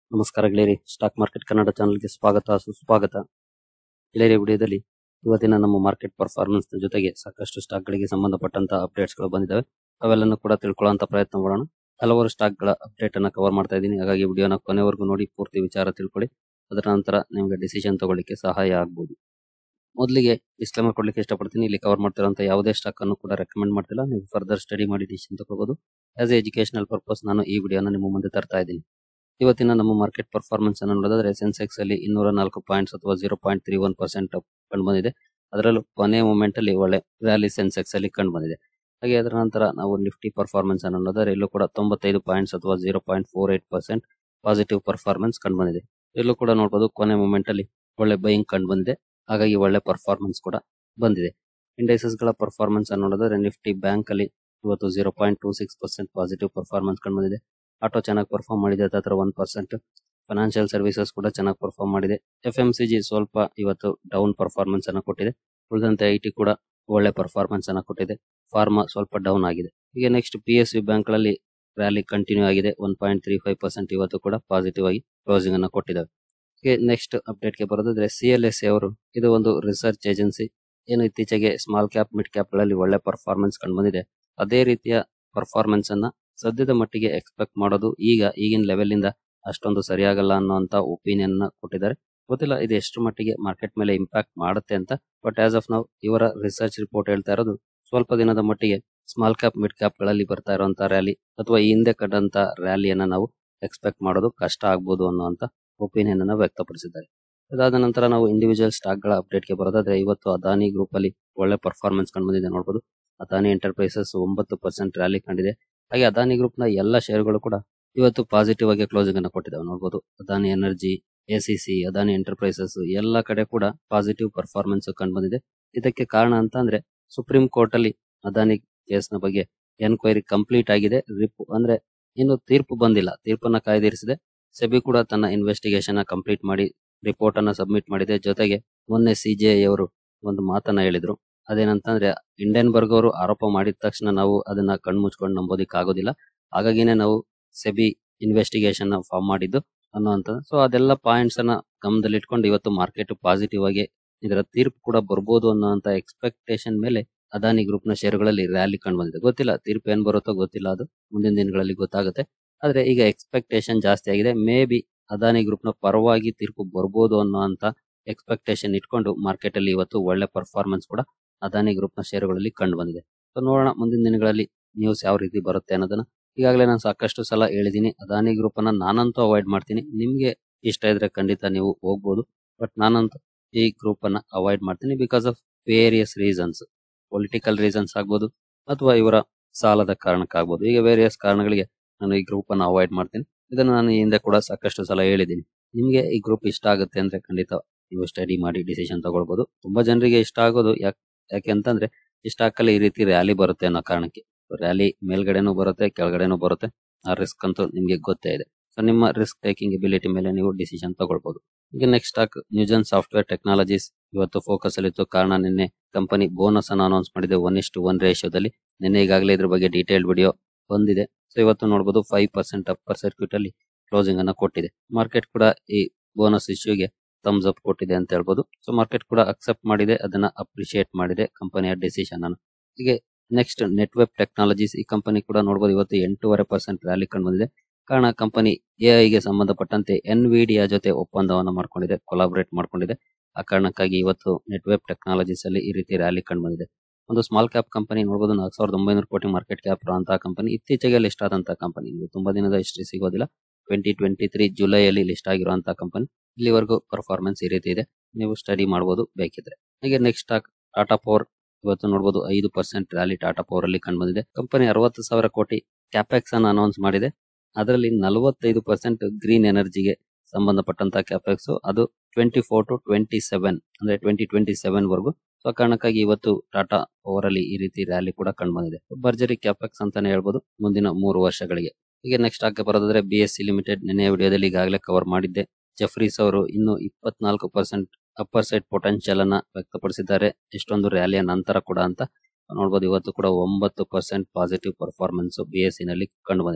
ನಮಸ್ಕಾರ ಗೆಳೆಯರಿ stock market Kannada ಚಾನಲ್ಗೆ ಸ್ವಾಗತ ಸುಸ್ವಾಗತ ಗೆಳೆಯರಿ ವಿಡಿಯೋದಲ್ಲಿ ಇವತ್ತಿನ ನಮ್ಮ ಮಾರ್ಕೆಟ್ ಪರ್ಫಾರ್ಮೆನ್ಸ್ ಜೊತೆಗೆ ಸಾಕಷ್ಟು ಸ್ಟಾಕ್ ಗಳಿಗೆ ಸಂಬಂಧಪಟ್ಟಂತ ಅಪ್ಡೇಟ್ಸ್ ಗಳು ಬಂದಿದ್ದಾವೆ ಅವೆಲ್ಲನೂ ಕೂಡ ತಿಳ್ಕೊಳ್ಳುವಂತ ಪ್ರಯತ್ನ ಮಾಡೋಣ ಹಲವಾರು ಸ್ಟಾಕ್ ಗಳ ಅಪ್ಡೇಟ್ ಅನ್ನ ಕವರ್ ಮಾಡ್ತಾ ಇದ್ದೀನಿ ಹಾಗಾಗಿ ವಿಡಿಯೋನ ಕೊನೆವರೆಗೂ ನೋಡಿ ಪೂರ್ತಿ ವಿಚಾರ ತಿಳ್ಕೊಳ್ಳಿ ಅದರ ನಂತರ ನಿಮಗೆ ಡಿಸಿಷನ್ ತಗೊಳ್ಳಿಕ್ಕೆ ಸಹಾಯ ಆಗ್ಬೋದು ಮೊದಲಿಗೆ ಡಿಸ್ಕ್ಲೇಮರ್ ಕೊಡ್ಲಿಕ್ಕೆ ಇಷ್ಟಪಡ್ತೀನಿ ಇಲ್ಲಿ ಕವರ್ ಮಾಡ್ತಿರೋಂಥ ಯಾವುದೇ ಸ್ಟಾಕ್ ಅನ್ನು ಕೂಡ ರೆಕಮೆಂಡ್ ಮಾಡ್ತಿಲ್ಲ ನೀವು ಫರ್ದರ್ ಸ್ಟಡಿ ಮಾಡಿ ಡಿಸಿಷನ್ ತಗೋಬಹುದು ಆಸ್ ಎಜುಕೇಶನಲ್ ಪರ್ಪಸ್ ನಾನು ಈ ವಿಡಿಯೋನ ನಿಮ್ಮ ಮುಂದೆ ತರ್ತಾ ಇದ್ದೀನಿ ಇವತ್ತಿನ ನಮ್ಮ ಮಾರ್ಕೆಟ್ ಪರ್ಫಾರ್ಮೆನ್ಸ್ ಅನ್ನು ನೋಡಿದ್ರೆ ಸೆನ್ಸೆಕ್ಸ್ ಅಲ್ಲಿ ಇನ್ನೂರ ನಾಲ್ಕು ಪಾಯಿಂಟ್ಸ್ ಅಥವಾ zero point three one percent ಕಂಡು ಬಂದಿದೆ ಅದರಲ್ಲೂ ಕೊನೆ ಮೂಮೆಂಟ್ ಅಲ್ಲಿ ಒಳ್ಳೆ ರ್ಯಾಲಿ ಸೆನ್ಸೆಕ್ಸ್ ಅಲ್ಲಿ ಕಂಡು ಬಂದಿದೆ ಹಾಗೆ ಅದರ ನಂತರ ನಾವು ನಿಫ್ಟಿ ಪರ್ಫಾರ್ಮೆನ್ಸ್ ಅನ್ನು ನೋಡಿದ್ರೆ ಇಲ್ಲೂ ಕೂಡ ತೊಂಬತ್ತೈದು ಪಾಯಿಂಟ್ಸ್ ಅಥವಾ zero point four eight percent positive performance ಕಂಡು ಬಂದಿದೆ ಇಲ್ಲೂ ಕೂಡ ನೋಡಬಹುದು ಕೊನೆ ಮೂಮೆಂಟ್ ಅಲ್ಲಿ ಒಳ್ಳೆ ಬೈಯಿಂಗ್ ಕಂಡು ಬಂದಿದೆ ಹಾಗಾಗಿ ಒಳ್ಳೆ ಪರ್ಫಾರ್ಮೆನ್ಸ್ ಕೂಡ ಬಂದಿದೆ ಇಂಡೈಸಸ್ ಗಳ ಪರ್ಫಾರ್ಮೆನ್ಸ್ ಅನ್ನು ನೋಡಿದ್ರೆ ನಿಫ್ಟಿ ಬ್ಯಾಂಕ್ ಅಲ್ಲಿ ಇವತ್ತು zero point two six percent positive performance ಕಂಡು ಬಂದಿದೆ ಆಟೋ ಚೆನ್ನಾಗಿ ಪರ್ಫಾರ್ಮ್ ಮಾಡಿದೆ ಹತ್ರ ಒನ್ ಪರ್ಸೆಂಟ್ ಫೈನಾನ್ಷಿಯಲ್ ಸರ್ವಿಸಸ್ ಕೂಡ ಚೆನ್ನಾಗಿ ಪರ್ಫಾರ್ಮ್ ಮಾಡಿದೆ ಎಫ್ ಎಂ ಸಿ ಜಿ ಸ್ವಲ್ಪ ಇವತ್ತು ಡೌನ್ ಪರ್ಫಾರ್ಮೆನ್ಸ್ ಅನ್ನು ಕೊಟ್ಟಿದೆ ಉಳಿದಂತೆ ಐ ಟಿ ಕೂಡ ಒಳ್ಳೆ ಪರ್ಫಾರ್ಮೆನ್ಸ್ ಅನ್ನು ಕೊಟ್ಟಿದೆ ಫಾರ್ಮಾ ಸ್ವಲ್ಪ ಡೌನ್ ಆಗಿದೆ ಈಗ next P S U bank ಗಳಲ್ಲಿ ರ್ಯಾಲಿ ಕಂಟಿನ್ಯೂ ಆಗಿದೆ one point three five percent ಇವತ್ತು ಕೂಡ ಪಾಸಿಟಿವ್ ಆಗಿ ಕ್ಲೋಸಿಂಗ್ ಅನ್ನು ಕೊಟ್ಟಿದ್ದಾವೆ ಹೀಗೆ ನೆಕ್ಸ್ಟ್ ಅಪ್ಡೇಟ್ ಗೆ ಬರೋದಾದ್ರೆ ಸಿ ಎಲ್ ಎಸ್ ಅವರು ಇದು ಒಂದು ರಿಸರ್ಚ್ ಏಜೆನ್ಸಿ ಏನು ಇತ್ತೀಚೆಗೆ ಸ್ಮಾಲ್ ಕ್ಯಾಪ್ ಮಿಡ್ ಕ್ಯಾಪ್ ಗಳಲ್ಲಿ ಒಳ್ಳೆ ಪರ್ಫಾರ್ಮೆನ್ಸ್ ಕಂಡು ಬಂದಿದೆ ಅದೇ ರೀತಿಯ ಪರ್ಫಾರ್ಮೆನ್ಸ್ ಅನ್ನ ಸದ್ಯದ ಮಟ್ಟಿಗೆ ಎಕ್ಸ್ಪೆಕ್ಟ್ ಮಾಡೋದು ಈಗ ಈಗಿನ ಲೆವೆಲ್ ಇಂದ ಅಷ್ಟೊಂದು ಸರಿಯಾಗಲ್ಲ ಅನ್ನೋಂತ ಒಪಿನಿಯನ್ ನ ಕೊಟ್ಟಿದ್ದಾರೆ ಗೊತ್ತಿಲ್ಲ ಇದು ಎಷ್ಟು ಮಟ್ಟಿಗೆ ಮಾರ್ಕೆಟ್ ಮೇಲೆ ಇಂಪ್ಯಾಕ್ಟ್ ಮಾಡುತ್ತೆ ಅಂತ ಬಟ್ ಆಸ್ ಆಫ್ ನಾವು ಇವರ ರಿಸರ್ಚ್ ರಿಪೋರ್ಟ್ ಹೇಳ್ತಾ ಇರೋದು ಸ್ವಲ್ಪ ದಿನದ ಮಟ್ಟಿಗೆ ಸ್ಮಾಲ್ ಕ್ಯಾಪ್ ಮಿಡ್ ಕ್ಯಾಪ್ ಗಳಲ್ಲಿ ಬರ್ತಾ ಇರುವಂತ ರ್ಯಾಲಿ ಅಥವಾ ಈ ಹಿಂದೆ ಕಂಡಂತ ರ್ಯಾಲಿಯನ್ನ ನಾವು ಎಕ್ಸ್ಪೆಕ್ಟ್ ಮಾಡೋದು ಕಷ್ಟ ಆಗ್ಬೋದು ಅನ್ನುವಂತ ಒಪಿನಿಯನ್ ಅನ್ನ ವ್ಯಕ್ತಪಡಿಸಿದ್ದಾರೆ ಅದಾದ ನಂತರ ನಾವು ಇಂಡಿವಿಜುವಲ್ ಸ್ಟಾಕ್ ಗಳ ಅಪ್ಡೇಟ್ ಗೆ ಬರೋದಾದ್ರೆ ಇವತ್ತು ಅದಾನಿ ಗ್ರೂಪ್ ಅಲ್ಲಿ ಒಳ್ಳೆ ಪರ್ಫಾರ್ಮೆನ್ಸ್ ಕಂಡು ಬಂದಿದೆ ನೋಡಬಹುದು ಅದಾನಿ ಎಂಟರ್ಪ್ರೈಸಸ್ ಒಂಬತ್ತು ಪರ್ಸೆಂಟ್ ರ್ಯಾಲಿ ಕಂಡಿದೆ ಹಾಗೆ ಅದಾನಿ ಗ್ರೂಪ್ ನ ಎಲ್ಲ ಶೇರ್ಗಳು ಕೂಡ ಇವತ್ತು ಪಾಸಿಟಿವ್ ಆಗಿ ಕ್ಲೋಸಿಂಗ್ ಅನ್ನು ಕೊಟ್ಟಿದ್ದಾವೆ ನೋಡಬಹುದು Adani energy ACC Adani enterprises ಎಲ್ಲ ಕಡೆ ಕೂಡ ಪಾಸಿಟಿವ್ ಪರ್ಫಾರ್ಮೆನ್ಸ್ ಕಂಡು ಬಂದಿದೆ ಇದಕ್ಕೆ ಕಾರಣ ಅಂತ ಅಂದ್ರೆ ಸುಪ್ರೀಂ ಕೋರ್ಟ್ ಅಲ್ಲಿ ಅದಾನಿ ಕೇಸ್ ನ ಬಗ್ಗೆ ಎನ್ಕ್ವೈರಿ ಕಂಪ್ಲೀಟ್ ಆಗಿದೆ ರಿಪ್ ಅಂದ್ರೆ ಇನ್ನು ತೀರ್ಪು ಬಂದಿಲ್ಲ ತೀರ್ಪನ್ನ ಕಾಯ್ದಿರಿಸಿದೆ ಸೆಬಿ ಕೂಡ ತನ್ನ ಇನ್ವೆಸ್ಟಿಗೇಷನ್ ಕಂಪ್ಲೀಟ್ ಮಾಡಿ ರಿಪೋರ್ಟ್ ಅನ್ನ ಸಬ್ಮಿಟ್ ಮಾಡಿದೆ ಜೊತೆಗೆ ಮೊನ್ನೆ ಸಿಜೆಐ ಅವರು ಒಂದು ಮಾತನ್ನ ಹೇಳಿದ್ರು ಅದೇನಂತಂದ್ರೆ ಇಂಡಿಯನ್ಬರ್ಗ್ ಅವರು ಆರೋಪ ಮಾಡಿದ ತಕ್ಷಣ ನಾವು ಅದನ್ನ ಕಣ್ಮುಚ್ಕೊಂಡು ನಂಬೋದಿಕ್ ಆಗೋದಿಲ್ಲ ಹಾಗಾಗಿನೇ ನಾವು ಸೆಬಿ ಇನ್ವೆಸ್ಟಿಗೇಷನ್ ಫಾರ್ಮ್ ಮಾಡಿದ್ದು ಅನ್ನುವಂತ ಸೊ ಅದೆಲ್ಲ ಪಾಯಿಂಟ್ಸ್ ಅನ್ನ ಗಮನದಲ್ಲಿಟ್ಕೊಂಡು ಇವತ್ತು ಮಾರ್ಕೆಟ್ ಪಾಸಿಟಿವ್ ಆಗಿ ಇದರ ತೀರ್ಪು ಕೂಡ ಬರ್ಬೋದು ಅನ್ನೋಂತ ಎಕ್ಸ್ಪೆಕ್ಟೇಷನ್ ಮೇಲೆ ಅದಾನಿ ಗ್ರೂಪ್ ನ ಷೇರುಗಳಲ್ಲಿ ರ್ಯಾಲಿ ಕಂಡು ಬಂದಿದೆ ಗೊತ್ತಿಲ್ಲ ತೀರ್ಪು ಏನ್ ಬರುತ್ತೋ ಗೊತ್ತಿಲ್ಲ ಅದು ಮುಂದಿನ ದಿನಗಳಲ್ಲಿ ಗೊತ್ತಾಗುತ್ತೆ ಆದ್ರೆ ಈಗ ಎಕ್ಸ್ಪೆಕ್ಟೇಷನ್ ಜಾಸ್ತಿ ಆಗಿದೆ ಮೇ ಬಿ ಅದಾನಿ ಗ್ರೂಪ್ ನ ಪರವಾಗಿ ತೀರ್ಪು ಬರ್ಬೋದು ಅನ್ನೋಂತ ಎಕ್ಸ್ಪೆಕ್ಟೇಷನ್ ಇಟ್ಕೊಂಡು ಮಾರ್ಕೆಟ್ ಅಲ್ಲಿ ಇವತ್ತು ಒಳ್ಳೆ ಪರ್ಫಾರ್ಮೆನ್ಸ್ ಕೂಡ ಅದಾನಿ ಗ್ರೂಪ್ ನ ಷೇರುಗಳಲ್ಲಿ ಕಂಡು ಬಂದಿದೆ ಸೊ ನೋಡೋಣ ಮುಂದಿನ ದಿನಗಳಲ್ಲಿ ನ್ಯೂಸ್ ಯಾವ ರೀತಿ ಬರುತ್ತೆ ಅನ್ನೋದನ್ನ ಈಗಾಗಲೇ ನಾನು ಸಾಕಷ್ಟು ಸಲ ಹೇಳಿದೀನಿ ಅದಾನಿ ಗ್ರೂಪ್ ಅನ್ನ ನಾನಂತೂ ಅವಾಯ್ಡ್ ಮಾಡ್ತೀನಿ ನಿಮ್ಗೆ ಇಷ್ಟ ಇದ್ರೆ ಖಂಡಿತ ನೀವು ಹೋಗ್ಬೋದು ಬಟ್ ನಾನಂತೂ ಈ ಗ್ರೂಪ್ ಅನ್ನ ಅವಾಯ್ಡ್ ಮಾಡ್ತೀನಿ because of various reasons political reasons ಆಗ್ಬೋದು ಅಥವಾ ಇವರ ಸಾಲದ ಕಾರಣಕ್ಕಾಗ್ಬೋದು ಈಗ ವೇರಿಯಸ್ ಕಾರಣಗಳಿಗೆ ನಾನು ಈ ಗ್ರೂಪ್ ಅನ್ನ ಅವಾಯ್ಡ್ ಮಾಡ್ತೀನಿ ಇದನ್ನ ನಾನು ಈ ಹಿಂದೆ ಕೂಡ ಸಾಕಷ್ಟು ಸಲ ಹೇಳಿದ್ದೀನಿ ನಿಮ್ಗೆ ಈ ಗ್ರೂಪ್ ಇಷ್ಟ ಆಗುತ್ತೆ ಅಂದ್ರೆ ಖಂಡಿತ ನೀವು ಸ್ಟಡಿ ಮಾಡಿ ಡಿಸಿಷನ್ ತಗೊಳ್ಬಹುದು ತುಂಬಾ ಜನರಿಗೆ ಇಷ್ಟ ಆಗೋದು ಯಾಕೆ ಯಾಕೆ ಅಂತಂದ್ರೆ ಇಷ್ಟ ಹಾಕಲ್ಲಿ ಈ ರೀತಿ ರ್ಯಾಲಿ ಬರುತ್ತೆ ಅನ್ನೋ ಕಾರಣಕ್ಕೆ ರ್ಯಾಲಿ ಮೇಲ್ಗಡೆನೂ ಬರುತ್ತೆ ಕೆಳಗಡೆನೂ ಬರುತ್ತೆ ಆ ರಿಸ್ಕ್ ಅಂತೂ ನಿಮ್ಗೆ ಗೊತ್ತೇ ಇದೆ ಸೊ ನಿಮ್ಮ ರಿಸ್ಕ್ ಟೇಕಿಂಗ್ ಎಬಿಲಿಟಿ ಮೇಲೆ ನೀವು ಡಿಸಿಷನ್ ತಗೊಳ್ಬಹುದು ಈಗ next stock Newgen software technologies ಇವತ್ತು ಫೋಕಸ್ ಅಲ್ಲಿತ್ತು ಕಾರಣ ನಿನ್ನೆ ಕಂಪನಿ ಬೋನಸ್ ಅನ್ನು ಅನೌನ್ಸ್ ಮಾಡಿದೆ ಒನ್ ಇಷ್ಟು ಒನ್ ರೇಷಿಯೋದಲ್ಲಿ ನಿನ್ನೆ ಈಗಾಗಲೇ ಇದ್ರ ಬಗ್ಗೆ ಡೀಟೇಲ್ಡ್ ವಿಡಿಯೋ ಬಂದಿದೆ ಸೊ ಇವತ್ತು ನೋಡಬಹುದು ಫೈವ್ ಪರ್ಸೆಂಟ್ ಅಪ್ಪರ್ ಸರ್ಕ್ಯೂಟ್ ಅಲ್ಲಿ ಕ್ಲೋಸಿಂಗ್ ಅನ್ನ ಕೊಟ್ಟಿದೆ ಮಾರ್ಕೆಟ್ ಕೂಡ ಈ ಬೋನಸ್ ಇಶ್ಯೂಗೆ ಥಮ್ಸ್ ಅಪ್ ಕೊಟ್ಟಿದೆ ಅಂತ ಹೇಳ್ಬೋದು ಸೊ ಮಾರ್ಕೆಟ್ ಕೂಡ ಅಕ್ಸೆಪ್ಟ್ ಮಾಡಿದೆ ಅದನ್ನ ಅಪ್ರಿಶಿಯೇಟ್ ಮಾಡಿದೆ ಕಂಪನಿಯ ಡಿಸಿಷನ್ ಅನ್ನು ಹೀಗೆ ನೆಕ್ಸ್ಟ್ ನೆಟ್ವೆಬ್ ಟೆಕ್ನಾಲಜೀಸ್ ಈ ಕಂಪನಿ ಕೂಡ ನೋಡಬಹುದು ಇವತ್ತು ಎಂಟೂವರೆ ಪರ್ಸೆಂಟ್ ರ್ಯಾಲಿ ಕಂಡು ಬಂದಿದೆ ಕಾರಣ ಕಂಪನಿ ಎಐ ಗೆ ಸಂಬಂಧಪಟ್ಟಂತೆ ಎನ್ ವಿಡಿಯಾ ಜೊತೆ ಒಪ್ಪಂದವನ್ನು ಮಾಡ್ಕೊಂಡಿದೆ ಕೊಲಾಬರೇಟ್ ಮಾಡ್ಕೊಂಡಿದೆ ಆ ಕಾರಣಕ್ಕಾಗಿ ಇವತ್ತು ನೆಟ್ವೆಬ್ ಟೆಕ್ನಾಲಜೀಸ್ ಅಲ್ಲಿ ಈ ರೀತಿ ರ್ಯಾಲಿ ಕಂಡು ಬಂದಿದೆ ಒಂದು ಸ್ಮಾಲ್ ಕ್ಯಾಪ್ ಕಂಪನಿ ನೋಡಬಹುದು ನಾಲ್ಕು ಸಾವಿರದ ಒಂಬೈನೂರು ಕೋಟಿ ಮಾರ್ಕೆಟ್ ಕ್ಯಾಪ್ ಇರುವಂತಹ ಕಂಪನಿ ಇತ್ತೀಚೆಗೆ ಲಿಸ್ಟ್ ಆದಂತಹ ಕಂಪನಿ ತುಂಬಾ ದಿನದ ಹಿಸ್ಟ್ರಿ ಸಿಗೋದಿಲ್ಲ ಟ್ವೆಂಟಿ ಟ್ವೆಂಟಿ ತ್ರೀ ಜುಲೈಯಲ್ಲಿ ಲಿಸ್ಟ್ ಆಗಿರುವಂತಹ ಕಂಪನಿ ಇಲ್ಲಿವರೆಗೂ ಪರ್ಫಾರ್ಮೆನ್ಸ್ ಈ ರೀತಿ ಇದೆ ನೀವು ಸ್ಟಡಿ ಮಾಡಬಹುದು ಬೇಕಿದ್ರೆ ಹಾಗೆ ನೆಕ್ಸ್ಟ್ ಸ್ಟಾಕ್ ಟಾಟಾ ಪವರ್ ಇವತ್ತು ನೋಡಬಹುದು ಐದು ಪರ್ಸೆಂಟ್ ರ್ಯಾಲಿ ಟಾಟಾ ಪವರ್ ಅಲ್ಲಿ ಕಂಡು ಬಂದಿದೆ ಕಂಪನಿ ಅರವತ್ತು ಸಾವಿರ ಕೋಟಿ ಕ್ಯಾಪೆಕ್ಸ್ ಅನ್ನು ಅನೌನ್ಸ್ ಮಾಡಿದೆ ಅದರಲ್ಲಿ ನಲವತ್ತೈದು ಪರ್ಸೆಂಟ್ ಗ್ರೀನ್ ಎನರ್ಜಿಗೆ ಸಂಬಂಧಪಟ್ಟಂತಹ ಕ್ಯಾಪೆಕ್ಸ್ ಅದು twenty four to twenty seven ಅಂದ್ರೆ ಟ್ವೆಂಟಿ ಟ್ವೆಂಟಿ ಸೆವೆನ್ ವರೆಗೂ ಸೊ ಕಾರಣಕ್ಕಾಗಿ ಇವತ್ತು ಟಾಟಾ ಪವರ್ ಅಲ್ಲಿ ಈ ರೀತಿ ರ್ಯಾಲಿ ಕೂಡ ಕಂಡು ಬಂದಿದೆ ಭರ್ಜರಿ ಕ್ಯಾಪೆಕ್ಸ್ ಅಂತಾನೆ ಹೇಳ್ಬೋದು ಮುಂದಿನ ಮೂರು ವರ್ಷಗಳಿಗೆ ಈಗ ನೆಕ್ಸ್ಟ್ ಆಗಿ ಬರೋದಾದ್ರೆ ಬಿ ಎಸ್ ಸಿ ಲಿಮಿಟೆಡ್ ನಿನ್ನೆ ವಿಡಿಯೋದಲ್ಲಿ ಈಗಾಗಲೇ ಕವರ್ ಮಾಡಿದ್ದೆ ಜಫ್ರೀಸ್ ಅವರು ಇನ್ನು ಇಪ್ಪತ್ನಾಲ್ಕು ಪರ್ಸೆಂಟ್ ಅಪ್ಪರ್ ಸೈಡ್ ಪೊಟೆನ್ಶಿಯಲ್ ಅನ್ನ ವ್ಯಕ್ತಪಡಿಸಿದ್ದಾರೆ ಎಷ್ಟೊಂದು ರ್ಯಾಲಿಯ ನಂತರ ಕೂಡ ಅಂತ ನೋಡಬಹುದು ಇವತ್ತು ಕೂಡ ಒಂಬತ್ತು percent positive performance B S C ನಲ್ಲಿ ಕಂಡು ಬಂದಿದೆ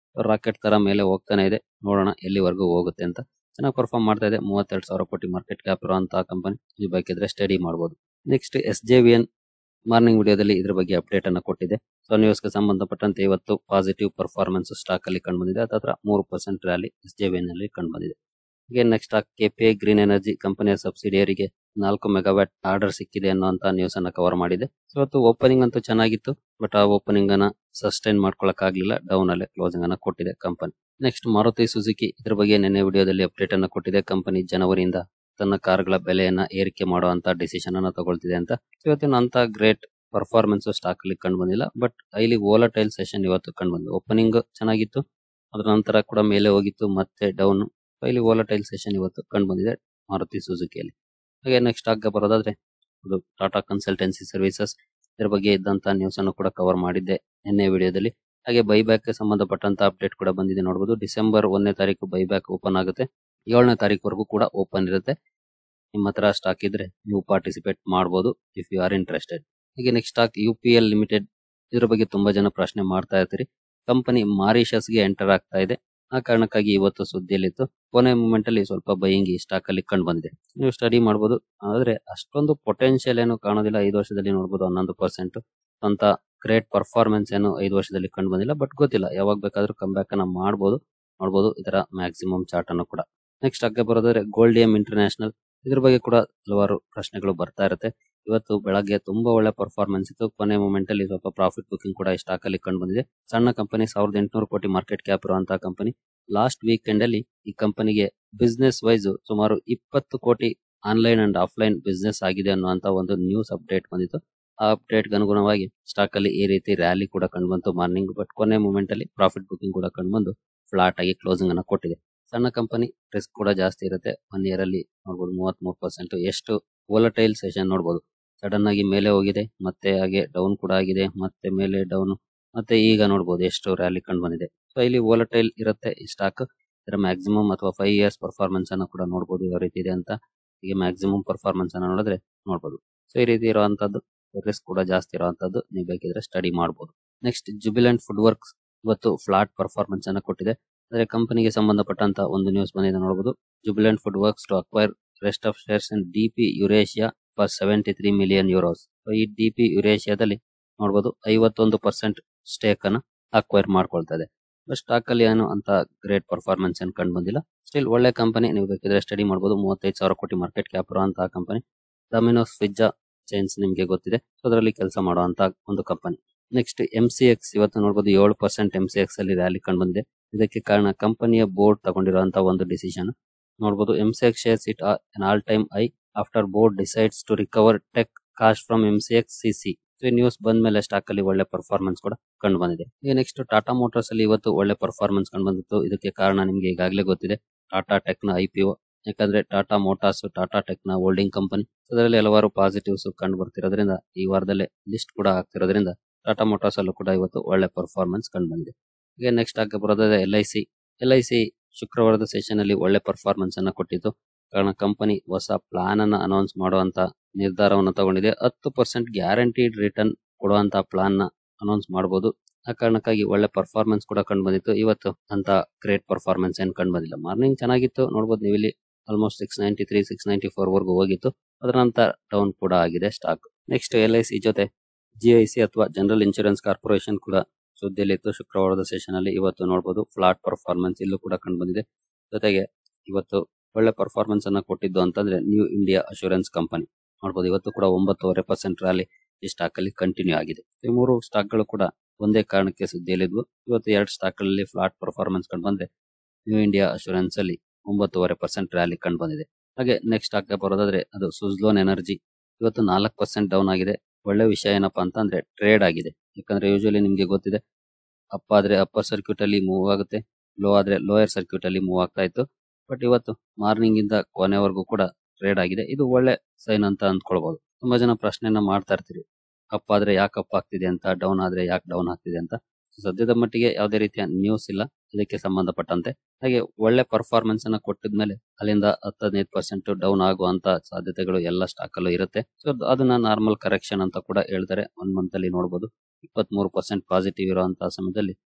ರಾಕೆಟ್ ತರ ಮೇಲೆ ಹೋಗ್ತಾನೆ ಇದೆ ನೋಡೋಣ ಎಲ್ಲಿವರೆಗೂ ಹೋಗುತ್ತೆ ಅಂತ ಚೆನ್ನಾಗಿ ಪರ್ಫಾರ್ಮ್ ಮಾಡ್ತಾ ಇದೆ ಮೂವತ್ತೆರಡು ಸಾವಿರ ಕೋಟಿ ಮಾರ್ಕೆಟ್ ಕ್ಯಾಪ್ ಇರುವಂತಹ ಕಂಪನಿ ನೀವು ಬೇಕಿದ್ರೆ ಸ್ಟಡಿ ಮಾಡಬಹುದು next S J V N morning ವಿಡಿಯೋದಲ್ಲಿ ಇದ್ರ ಬಗ್ಗೆ ಅಪ್ಡೇಟ್ ಅನ್ನ ಕೊಟ್ಟಿದೆ ಸೊ ನ್ಯೂಸ್ಗೆ ಸಂಬಂಧಪಟ್ಟಂತೆ ಇವತ್ತು ಪಾಸಿಟಿವ್ ಪರ್ಫಾರ್ಮೆನ್ಸ್ ಸ್ಟಾಕ್ ಅಲ್ಲಿ ಕಂಡು ಬಂದಿದೆ ಹತ್ರ ಮೂರು percent rally S J V N ಅಲ್ಲಿ ಕಂಡು ಬಂದಿದೆ ಹಾಗೆ ನೆಕ್ಸ್ಟ್ ಕೆಪಿಐ ಗ್ರೀನ್ ಎನರ್ಜಿ ಕಂಪನಿಯ ಸಬ್ಸಿಡಿಯರಿಗೆ ನಾಲ್ಕು ಮೆಗಾವ್ಯಾಟ್ ಆರ್ಡರ್ ಸಿಕ್ಕಿದೆ ಅನ್ನುವಂತ ನ್ಯೂಸ್ ಅನ್ನ ಕವರ್ ಮಾಡಿದೆ ಸೊ ಇವತ್ತು ಓಪನಿಂಗ್ ಅಂತೂ ಚೆನ್ನಾಗಿತ್ತು ಬಟ್ ಆ ಓಪನಿಂಗ್ ಅನ್ನ ಸಸ್ಟೈನ್ ಮಾಡ್ಕೊಳಕ್ ಆಗ್ಲಿಲ್ಲ ಡೌನ್ ಅಲ್ಲೇ ಕ್ಲೋಸಿಂಗ್ ಅನ್ನ ಕೊಟ್ಟಿದೆ ಕಂಪನಿ ನೆಕ್ಸ್ಟ್ ಮಾರುತಿ ಸುಜುಕಿ ಇದ್ರ ಬಗ್ಗೆ ನಿನ್ನೆ ವಿಡಿಯೋದಲ್ಲಿ ಅಪ್ಡೇಟ್ ಅನ್ನ ಕೊಟ್ಟಿದೆ ಕಂಪನಿ ಜನವರಿಯಿಂದ ತನ್ನ ಕಾರ್ಗಳ ಬೆಲೆಯನ್ನ ಏರಿಕೆ ಮಾಡುವಂತ ಡಿಸಿಷನ್ ಅನ್ನ ತಗೊಳ್ತಿದೆ ಅಂತ ಇವತ್ತಿನ ಅಂತ ಗ್ರೇಟ್ ಪರ್ಫಾರ್ಮೆನ್ಸ್ ಸ್ಟಾಕ್ ಅಲ್ಲಿ ಕಂಡು ಬಂದಿಲ್ಲ ಬಟ್ ಹೈಲಿ ವೋಲಟೈಲ್ ಸೆಷನ್ ಇವತ್ತು ಕಂಡು ಬಂದಿದೆ ಓಪನಿಂಗ್ ಚೆನ್ನಾಗಿತ್ತು ಅದರ ನಂತರ ಕೂಡ ಮೇಲೆ ಹೋಗಿತ್ತು ಮತ್ತೆ ಡೌನ್ ಹೈಲಿ ವೋಲಟೈಲ್ ಸೆಷನ್ ಇವತ್ತು ಕಂಡು ಬಂದಿದೆ ಮಾರುತಿ ಸುಜುಕಿಯಲ್ಲಿ ಹಾಗೆ ನೆಕ್ಸ್ಟ್ ಆಗ ಬರೋದಾದ್ರೆ ಅದು ಟಾಟಾ ಕನ್ಸಲ್ಟೆನ್ಸಿ ಸರ್ವಿಸಸ್ ಇದ್ರ ಬಗ್ಗೆ ಇದ್ದಂತ ನ್ಯೂಸ್ ಅನ್ನು ಕೂಡ ಕವರ್ ಮಾಡಿದ್ದೆ ನಿನ್ನೆ ವಿಡಿಯೋದಲ್ಲಿ ಹಾಗೆ ಬೈಬ್ಯಾಕ್ ಗೆ ಸಂಬಂಧಪಟ್ಟಂತ ಅಪ್ಡೇಟ್ ಕೂಡ ಬಂದಿದೆ ನೋಡಬಹುದು ಡಿಸೆಂಬರ್ ಒಂದನೇ ತಾರೀಕು ಬೈಬ್ಯಾಕ್ ಓಪನ್ ಆಗುತ್ತೆ ಏಳನೇ ತಾರೀಕುವರೆಗೂ ಕೂಡ ಓಪನ್ ಇರುತ್ತೆ ನಿಮ್ಮ ಹತ್ರ ಸ್ಟಾಕ್ ಇದ್ರೆ ನೀವು ಪಾರ್ಟಿಸಿಪೇಟ್ ಮಾಡಬಹುದು ಇಫ್ ಯು ಆರ್ ಇಂಟ್ರೆಸ್ಟೆಡ್ ಹೀಗೆ next stock U P L limited ಇದ್ರ ಬಗ್ಗೆ ತುಂಬಾ ಜನ ಪ್ರಶ್ನೆ ಮಾಡ್ತಾ ಇರ್ತೀರಿ ಕಂಪನಿ ಮಾರಿಷಸ್ಗೆ ಎಂಟರ್ ಆಗ್ತಾ ಇದೆ ಆ ಕಾರಣಕ್ಕಾಗಿ ಇವತ್ತು ಸುದ್ದಿಯಲ್ಲಿತ್ತು ಕೊನೆ ಮೂಮೆಂಟ್ ಅಲ್ಲಿ ಸ್ವಲ್ಪ ಬೈಯಿಂಗ್ ಈ ಸ್ಟಾಕ್ ಅಲ್ಲಿ ಕಂಡು ಬಂದಿದೆ ನೀವು ಸ್ಟಡಿ ಮಾಡಬಹುದು ಆದ್ರೆ ಅಷ್ಟೊಂದು ಪೊಟೆನ್ಶಿಯಲ್ ಏನು ಕಾಣೋದಿಲ್ಲ ಐದು ವರ್ಷದಲ್ಲಿ ನೋಡಬಹುದು ಹನ್ನೊಂದು ಪರ್ಸೆಂಟ್ ಅಂತ ಗ್ರೇಟ್ ಪರ್ಫಾರ್ಮೆನ್ಸ್ ಏನು ಐದು ವರ್ಷದಲ್ಲಿ ಕಂಡು ಬಂದಿಲ್ಲ ಬಟ್ ಗೊತ್ತಿಲ್ಲ ಯಾವಾಗ ಬೇಕಾದ್ರೂ ಕಮ್ ಬ್ಯಾಕ್ ಅನ್ನ ಮಾಡಬಹುದು ನೋಡಬಹುದು ಇದರ ಮ್ಯಾಕ್ಸಿಮಮ್ ಚಾರ್ಟ್ ಅನ್ನು ಕೂಡ ನೆಕ್ಸ್ಟ್ ಅಗ್ಗೆ ಬರೋದಾದ್ರೆ ಗೋಲ್ಡಿಯಂ ಇಂಟರ್ನ್ಯಾಷನಲ್ ಇದ್ರ ಬಗ್ಗೆ ಕೂಡ ಹಲವಾರು ಪ್ರಶ್ನೆಗಳು ಬರ್ತಾ ಇರುತ್ತೆ ಇವತ್ತು ಬೆಳಗ್ಗೆ ತುಂಬಾ ಒಳ್ಳೆ ಪರ್ಫಾರ್ಮೆನ್ಸ್ ಇತ್ತು ಕೊನೆ ಮೂಮೆಂಟ್ ಅಲ್ಲಿ ಸ್ವಲ್ಪ ಪ್ರಾಫಿಟ್ ಬುಕಿಂಗ್ ಕೂಡ ಈ ಸ್ಟಾಕ್ ಅಲ್ಲಿ ಕಂಡು ಬಂದಿದೆ ಸಣ್ಣ ಕಂಪನಿ ಸಾವಿರದ ಎಂಟುನೂರು ಕೋಟಿ ಮಾರ್ಕೆಟ್ ಕ್ಯಾಪ್ ಇರುವಂತಹ ಕಂಪನಿ ಲಾಸ್ಟ್ ವೀಕೆಂಡ್ ಅಲ್ಲಿ ಈ ಕಂಪನಿಗೆ ಬಿಸ್ನೆಸ್ ವೈಸ್ ಸುಮಾರು ಇಪ್ಪತ್ತು ಕೋಟಿ ಆನ್ಲೈನ್ ಅಂಡ್ ಆಫ್ಲೈನ್ ಬಿಸ್ನೆಸ್ ಆಗಿದೆ ಅನ್ನುವಂತ ಒಂದು ನ್ಯೂಸ್ ಅಪ್ಡೇಟ್ ಬಂದಿತ್ತು ಆ ಅಪ್ಡೇಟ್ ಅನುಗುಣವಾಗಿ ಸ್ಟಾಕ್ ಅಲ್ಲಿ ಈ ರೀತಿ ರ್ಯಾಲಿ ಕೂಡ ಕಂಡು ಬಂತು ಮಾರ್ನಿಂಗ್ ಬಟ್ ಕೊನೆ ಮೂಮೆಂಟ್ ಅಲ್ಲಿ ಪ್ರಾಫಿಟ್ ಬುಕಿಂಗ್ ಕೂಡ ಕಂಡು ಬಂದು ಫ್ಲಾಟ್ ಆಗಿ ಕ್ಲೋಸಿಂಗ್ ಅನ್ನ ಕೊಟ್ಟಿದೆ ಸಣ್ಣ ಕಂಪನಿ ರಿಸ್ಕ್ ಕೂಡ ಜಾಸ್ತಿ ಇರುತ್ತೆ ಒನ್ ಇಯರ್ ಅಲ್ಲಿ ನೋಡಬಹುದು ಮೂವತ್ತ್ ಮೂರು ಪರ್ಸೆಂಟ್ ಎಷ್ಟು ವೋಲಟೈಲ್ ಸೆಷನ್ ನೋಡಬಹುದು ಸಡನ್ ಆಗಿ ಮೇಲೆ ಹೋಗಿದೆ ಮತ್ತೆ ಹಾಗೆ ಡೌನ್ ಕೂಡ ಆಗಿದೆ ಮತ್ತೆ ಮೇಲೆ ಡೌನ್ ಮತ್ತೆ ಈಗ ನೋಡಬಹುದು ಎಷ್ಟು ರ್ಯಾಲಿ ಕಂಡು ಬಂದಿದೆ ಸೊ ಇಲ್ಲಿ ವೋಲಟೈಲ್ ಇರುತ್ತೆ ಈ ಸ್ಟಾಕ್ ಇದರ ಮ್ಯಾಕ್ಸಿಮಮ್ ಅಥವಾ ಫೈವ್ ಇಯರ್ಸ್ ಪರ್ಫಾರ್ಮೆನ್ಸ್ ಅನ್ನು ಕೂಡ ನೋಡಬಹುದು ಯಾವ ರೀತಿ ಇದೆ ಅಂತ ಹೀಗೆ ಮ್ಯಾಕ್ಸಿಮಮ್ ಪರ್ಫಾರ್ಮೆನ್ಸ್ ಅನ್ನ ನೋಡಿದ್ರೆ ನೋಡಬಹುದು ಸೊ ಈ ರೀತಿ ಇರುವಂತದ್ದು ರಿಸ್ಕ್ ಕೂಡ ಜಾಸ್ತಿ ಇರುವಂತದ್ದು ನೀವು ಬೇಕಿದ್ರೆ ಸ್ಟಡಿ ಮಾಡಬಹುದು ನೆಕ್ಸ್ಟ್ ಜುಬಿಲೆಂಟ್ ಫುಡ್ ವರ್ಕ್ಸ್ ಇವತ್ತು ಫ್ಲಾಟ್ ಪರ್ಫಾರ್ಮೆನ್ಸ್ ಅನ್ನ ಕೊಟ್ಟಿದೆ ಅಂದ್ರೆ ಕಂಪನಿಗೆ ಸಂಬಂಧಪಟ್ಟಂತ ಒಂದು ನ್ಯೂಸ್ ಬಂದಿದೆ ನೋಡಬಹುದು jubilant food works to acquire rest of shares in DP Eurasia for seventy three million euros ಈ ಡಿಪಿ ಯುರೇಷಿಯಾದಲ್ಲಿ ನೋಡಬಹುದು ಐವತ್ತೊಂದು ಪರ್ಸೆಂಟ್ ಸ್ಟೇಕ್ ಅನ್ನ ಅಕ್ವೈರ್ ಮಾಡ್ಕೊಳ್ತಾ ಇದೆ ಸ್ಟಾಕ್ ಅಲ್ಲಿ ಏನು ಅಂತ ಗ್ರೇಟ್ ಪರ್ಫಾರ್ಮೆನ್ಸ್ ಏನ್ ಕಂಡು ಬಂದಿಲ್ಲ ಸ್ಟಿಲ್ ಒಳ್ಳೆ ಕಂಪನಿ ನೀವು ಬೇಕಿದ್ರೆ ಸ್ಟಡಿ ಮಾಡಬಹುದು ಮೂವತ್ತೈದು ಸಾವಿರ ಕೋಟಿ ಮಾರ್ಕೆಟ್ ಕ್ಯಾಪ್ ಇರುವಂತಹ ಕಂಪನಿ ಡೊಮಿನೋಸ್ ಪಿಜ್ಜಾ ಚೈನ್ಸ್ ನಿಮಗೆ ಗೊತ್ತಿದೆ ಅದರಲ್ಲಿ ಕೆಲಸ ಮಾಡುವಂತ ಒಂದು company next M C X ಇವತ್ತು ನೋಡಬಹುದು ಏಳು ಪರ್ಸೆಂಟ್ ಎಂ ಸಿ ಎಕ್ಸ್ ಅಲ್ಲಿ ರ್ಯಾಲಿ ಕಂಡು ಬಂದಿದೆ ಇದಕ್ಕೆ ಕಾರಣ ಕಂಪನಿಯ ಬೋರ್ಡ್ ತಗೊಂಡಿರುವಂತಹ ಒಂದು ಡಿಸಿಷನ್ ನೋಡಬಹುದು M C X shares hit an all time high after board decides to recover tech cost from M C X C C news ಬಂದ ಮೇಲೆ ಸ್ಟಾಕ್ ಅಲ್ಲಿ ಒಳ್ಳೆ ಪರ್ಫಾರ್ಮೆನ್ಸ್ ಕೂಡ ಕಂಡು ಬಂದಿದೆ ಈಗ ನೆಕ್ಸ್ಟ್ ಟಾಟಾ ಮೋಟಾರ್ಸ್ ಅಲ್ಲಿ ಇವತ್ತು ಒಳ್ಳೆ ಪರ್ಫಾರ್ಮೆನ್ಸ್ ಕಂಡು ಬಂದಿತ್ತು ಇದಕ್ಕೆ ಕಾರಣ ನಿಮಗೆ ಈಗಾಗಲೇ ಗೊತ್ತಿದೆ ಟಾಟಾ ಟೆಕ್ ನ ಐಪಿಒ ಯಾಕಂದ್ರೆ ಟಾಟಾ ಮೋಟಾರ್ಸ್ ಟಾಟಾ ಟೆಕ್ ನ ಹೋಲ್ಡಿಂಗ್ ಕಂಪನಿ ಅದರಲ್ಲಿ ಹಲವಾರು ಪಾಸಿಟಿವ್ಸ್ ಕಂಡು ಬರ್ತಿರೋದ್ರಿಂದ ಈ ವಾರದಲ್ಲೇ ಲಿಸ್ಟ್ ಕೂಡ ಆಗ್ತಿರೋದ್ರಿಂದ ಟಾಟಾ ಮೋಟಾರ್ಸ್ ಅಲ್ಲೂ ಕೂಡ ಇವತ್ತು ಒಳ್ಳೆ ಪರ್ಫಾರ್ಮೆನ್ಸ್ ಕಂಡು ಬಂದಿದೆ ಈಗ ನೆಕ್ಸ್ಟ್ ಆಗ ಬರೋದಾದ್ರೆ L I C L I C ಶುಕ್ರವಾರದ ಸೆಷನ್ ಅಲ್ಲಿ ಒಳ್ಳೆ ಪರ್ಫಾರ್ಮೆನ್ಸ್ ಅನ್ನ ಕೊಟ್ಟಿತ್ತು ಕಾರಣ ಕಂಪನಿ ಹೊಸ ಪ್ಲಾನ್ ಅನ್ನ ಅನೌನ್ಸ್ ಮಾಡುವಂತ ನಿರ್ಧಾರವನ್ನು ತಗೊಂಡಿದೆ ಹತ್ತು ಪರ್ಸೆಂಟ್ ಗ್ಯಾರಂಟಿಡ್ ರಿಟರ್ನ್ ಕೊಡುವಂತ ಪ್ಲಾನ್ ನ ಅನೌನ್ಸ್ ಮಾಡಬಹುದು ಆ ಕಾರಣಕ್ಕಾಗಿ ಒಳ್ಳೆ ಪರ್ಫಾರ್ಮೆನ್ಸ್ ಕೂಡ ಕಂಡು ಬಂದಿತ್ತು ಇವತ್ತು ಅಂತ ಗ್ರೇಟ್ ಪರ್ಫಾರ್ಮೆನ್ಸ್ ಏನ್ ಕಂಡು ಬಂದಿಲ್ಲ ಮಾರ್ನಿಂಗ್ ಚೆನ್ನಾಗಿತ್ತು ನೋಡಬಹುದು ನೀವು ಇಲ್ಲಿ almost six ninety three six ninety four ವರ್ಗೂ ಹೋಗಿತ್ತು ಅದರ ನಂತರ ಡೌನ್ ಕೂಡ ಆಗಿದೆ stock next L I C ಜೊತೆ ಜಿ ಐ ಸಿ ಅಥವಾ ಜನರಲ್ ಇನ್ಶೂರೆನ್ಸ್ ಕಾರ್ಪೊರೇಷನ್ ಕೂಡ ಸುದ್ದಿಯಲ್ಲಿತ್ತು ಶುಕ್ರವಾರದ ಸೆಷನ್ ಅಲ್ಲಿ ಇವತ್ತು ನೋಡಬಹುದು ಫ್ಲಾಟ್ ಪರ್ಫಾರ್ಮೆನ್ಸ್ ಇಲ್ಲೂ ಕೂಡ ಕಂಡು ಬಂದಿದೆ ಜೊತೆಗೆ ಇವತ್ತು ಒಳ್ಳೆ ಪರ್ಫಾರ್ಮೆನ್ಸ್ ಅನ್ನ ಕೊಟ್ಟಿದ್ದು ಅಂತಂದ್ರೆ ನ್ಯೂ ಇಂಡಿಯಾ ಅಶೂರೆನ್ಸ್ ಕಂಪನಿ ನೋಡಬಹುದು ಇವತ್ತು ಕೂಡ ಒಂಬತ್ತುವರೆ ಪರ್ಸೆಂಟ್ ರ್ಯಾಲಿ ಈ ಸ್ಟಾಕ್ ಅಲ್ಲಿ ಕಂಟಿನ್ಯೂ ಆಗಿದೆ ಈ ಮೂರು ಸ್ಟಾಕ್ ಗಳು ಕೂಡ ಒಂದೇ ಕಾರಣಕ್ಕೆ ಸುದ್ದಿಯಲ್ಲಿದ್ವು ಇವತ್ತು ಎರಡು ಸ್ಟಾಕ್ ಗಳಲ್ಲಿ ಫ್ಲಾಟ್ ಪರ್ಫಾರ್ಮೆನ್ಸ್ ಕಂಡು ಬಂದ್ರೆ ನ್ಯೂ ಇಂಡಿಯಾ ಅಶೂರೆನ್ಸ್ ಅಲ್ಲಿ ಒಂಬತ್ತುವರೆ ಪರ್ಸೆಂಟ್ ರ್ಯಾಲಿ ಕಂಡು ಬಂದಿದೆ ಹಾಗೆ ನೆಕ್ಸ್ಟ್ ಸ್ಟಾಕ್ ಬರೋದಾದ್ರೆ ಅದು ಸುಜ್ಲೋನ್ ಎನರ್ಜಿ ಇವತ್ತು ನಾಲ್ಕು ಪರ್ಸೆಂಟ್ ಡೌನ್ ಆಗಿದೆ ಒಳ್ಳೆ ವಿಷಯ ಏನಪ್ಪಾ ಅಂತಂದ್ರೆ ಟ್ರೇಡ್ ಆಗಿದೆ ಯಾಕಂದ್ರೆ ಯೂಶಲಿ ನಿಮ್ಗೆ ಗೊತ್ತಿದೆ ಅಪ್ ಆದ್ರೆ ಅಪ್ಪರ್ ಸರ್ಕ್ಯೂಟ್ ಅಲ್ಲಿ ಮೂವ್ ಆಗುತ್ತೆ ಲೋ ಆದ್ರೆ ಲೋಯರ್ ಸರ್ಕ್ಯೂಟ್ ಅಲ್ಲಿ ಮೂವ್ ಆಗ್ತಾ ಇತ್ತು ಬಟ್ ಇವತ್ತು ಮಾರ್ನಿಂಗ್ ಇಂದ ಕೊನೆವರೆಗೂ ಕೂಡ ಟ್ರೇಡ್ ಆಗಿದೆ ಇದು ಒಳ್ಳೆ ಸೈನ್ ಅಂತ ಅಂದ್ಕೊಳ್ಬಹುದು ತುಂಬಾ ಜನ ಪ್ರಶ್ನೆಯನ್ನ ಮಾಡ್ತಾ ಇರ್ತೀರಿ ಅಪ್ ಆದ್ರೆ ಯಾಕೆ ಅಪ್ ಆಗ್ತಿದೆ ಅಂತ ಡೌನ್ ಆದ್ರೆ ಯಾಕೆ ಡೌನ್ ಆಗ್ತಿದೆ ಅಂತ ಸದ್ಯದ ಮಟ್ಟಿಗೆ ಯಾವುದೇ ರೀತಿಯ ನ್ಯೂಸ್ ಇಲ್ಲ ಇದಕ್ಕೆ ಸಂಬಂಧಪಟ್ಟಂತೆ ಹಾಗೆ ಒಳ್ಳೆ ಪರ್ಫಾರ್ಮೆನ್ಸ್ ಅನ್ನ ಕೊಟ್ಟಿದ್ಮೇಲೆ ಅಲ್ಲಿಂದ ಹತ್ತು ಹದಿನೈದು ಪರ್ಸೆಂಟ್ ಡೌನ್ ಆಗುವಂತ ಸಾಧ್ಯತೆಗಳು ಎಲ್ಲ ಸ್ಟಾಕ್ ಅಲ್ಲೂ ಇರುತ್ತೆ ಸೊ ಅದನ್ನ ನಾರ್ಮಲ್ ಕರೆಕ್ಷನ್ ಅಂತ ಕೂಡ ಹೇಳ್ತಾರೆ ಒನ್ ಮಂತ್ ಅಲ್ಲಿ ನೋಡಬಹುದು ಇಪ್ಪತ್ತ್ ಮೂರು ಪರ್ಸೆಂಟ್ ಪಾಸಿಟಿವ್ ಇರುವಂತಹ ಸಮಯದಲ್ಲಿ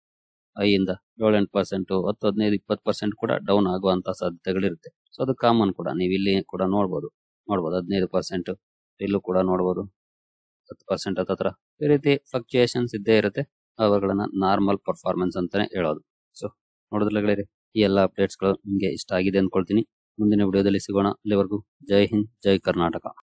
ಐಯಿಂದ ಏಳೆಂಟು ಪರ್ಸೆಂಟ್ ಹತ್ತು ಹದಿನೈದು ಇಪ್ಪತ್ತು ಪರ್ಸೆಂಟ್ ಕೂಡ ಡೌನ್ ಆಗುವಂತ ಸಾಧ್ಯತೆಗಳಿರುತ್ತೆ ಸೊ ಅದು ಕಾಮನ್ ಕೂಡ ನೀವು ಇಲ್ಲಿ ಕೂಡ ನೋಡ್ಬೋದು ನೋಡ್ಬೋದು ಹದಿನೈದು ಪರ್ಸೆಂಟ್ ಇಲ್ಲೂ ಕೂಡ ನೋಡ್ಬೋದು ಹತ್ತು ಪರ್ಸೆಂಟ್ ಹತ್ರ ಈ ರೀತಿ ಫ್ಲಕ್ಚುಯೇಷನ್ಸ್ ಇದ್ದೇ ಇರುತ್ತೆ ಅವುಗಳನ್ನ ನಾರ್ಮಲ್ ಪರ್ಫಾರ್ಮೆನ್ಸ್ ಅಂತಾನೆ ಹೇಳೋದು ಸೊ ನೋಡಿದ್ರಲ್ಲ ಗೆಳೆಯರೆ ಈ ಎಲ್ಲ ಅಪ್ಡೇಟ್ಸ್ ಗಳು ನಿಮಗೆ ಇಷ್ಟ ಆಗಿದೆ ಅನ್ಕೊಳ್ತೀನಿ ಮುಂದಿನ ವಿಡಿಯೋದಲ್ಲಿ ಸಿಗೋಣ ಅಲ್ಲಿವರೆಗೂ ಜೈ ಹಿಂದ್ ಜೈ ಕರ್ನಾಟಕ